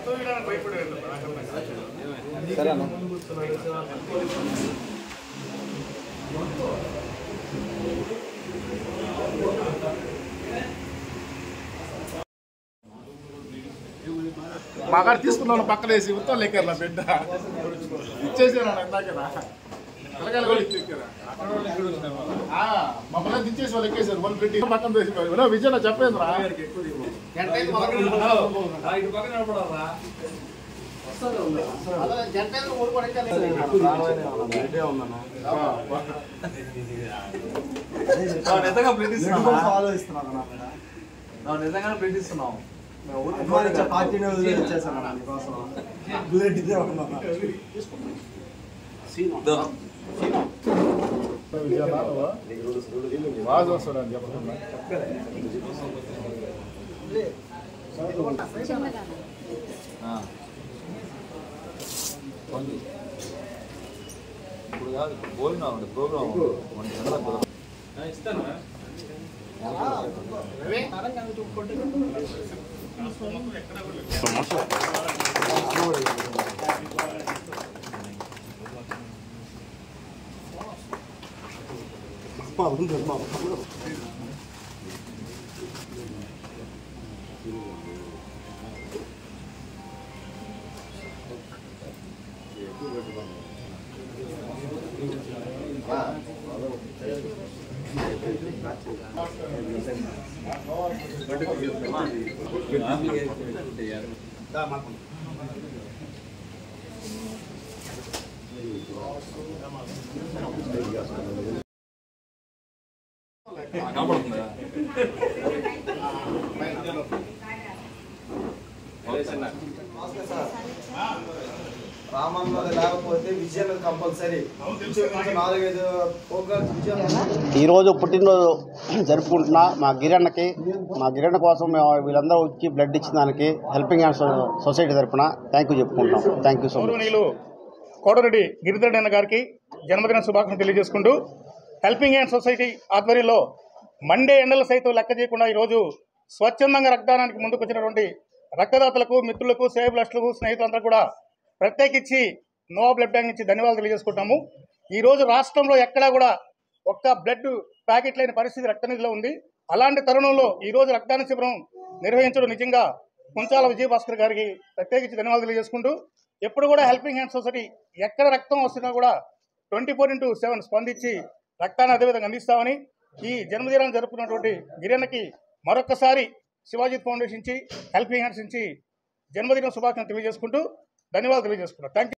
సరే అన్న మా కాడ తీసుకున్న పక్కన వేసి ఉత్తం లెక్కర్ల బిడ్డ ఇచ్చేసాను ఇందాకరా పిల్లకాయలు కూడా ఇచ్చేసారా మమ్మల్ని దించేసి వాళ్ళు ఎక్కేసారు వాళ్ళు పెట్టి పక్కన తీసి విజయ్ నా చెప్పేంద్రా నిజంగా బ్లడ్ ఇస్తున్నాం నిజంగా బ్లడ్ ఇస్తున్నాం పార్టీని వదిలేసేసాను మీకోసం బ్లడ్ ఇదే ఉన్నా బాగా చూస్తాడు అని చెప్పకుండా ఇప్పుడు కాదు భోజనం ఉంది ప్రోగ్రామ్ మన జనరల్ కనపడుతుందా రామన్న లేకపోతే విజయం కంపల్సరీ నాలుగైదు ప్రోగ్రామ్స్ విజయం ఈరోజు పుట్టినరోజు జరుపుకుంటున్న మా గిరణ్కి మా గిరణ్ కోసం మేము వీళ్ళందరూ వచ్చి బ్లడ్ ఇచ్చిన దానికి హెల్పింగ్ హ్యాండ్స్ సొసైటీ తరఫున థ్యాంక్ యూ చెప్పుకుంటున్నాం థ్యాంక్ యూ సో మచ్ గౌరవనీయులు కోటరెడ్డి గిరిధరణ గారికి జన్మదిన శుభాకాంక్షలు తెలియజేసుకుంటూ హెల్పింగ్ హ్యాండ్ సొసైటీ ఆధ్వర్యంలో మండే ఎండలు సైతం లెక్క చేయకుండా ఈరోజు స్వచ్ఛందంగా రక్తదానానికి ముందుకు వచ్చినటువంటి రక్తదాతలకు మిత్రులకు సేవలస్టులకు స్నేహితులందరూ కూడా ప్రత్యేకించి నోవా బ్లడ్ బ్యాంక్ నుంచి ధన్యవాదాలు తెలియజేసుకుంటాము ఈ రోజు రాష్ట్రంలో ఎక్కడా కూడా ఒక్క బ్లడ్ ప్యాకెట్ లేని పరిస్థితి రక్తనిధిలో ఉంది అలాంటి తరుణంలో ఈ రోజు రక్తదాన శిబిరం నిర్వహించడం నిజంగా కుంచాల విజయభాస్కర్ గారికి ప్రత్యేకించి ధన్యవాదాలు తెలియజేసుకుంటూ ఎప్పుడు కూడా హెల్పింగ్ హ్యాండ్ సొసైటీ ఎక్కడ రక్తం వస్తున్నా కూడా ట్వంటీ ఫోర్ ఇంటూ సెవెన్ స్పందించి రక్తాన్ని అదేవిధంగా అందిస్తామని ఈ జన్మదినాన్ని జరుపుకున్నటువంటి గిరణ్కి మరొకసారి శివాజీ ఫౌండేషన్ నుంచి హెల్పింగ్ హ్యాండ్స్ నుంచి జన్మదిన శుభాకాంక్షలు తెలియజేసుకుంటూ ధన్యవాదాలు తెలియజేసుకున్నాను థ్యాంక్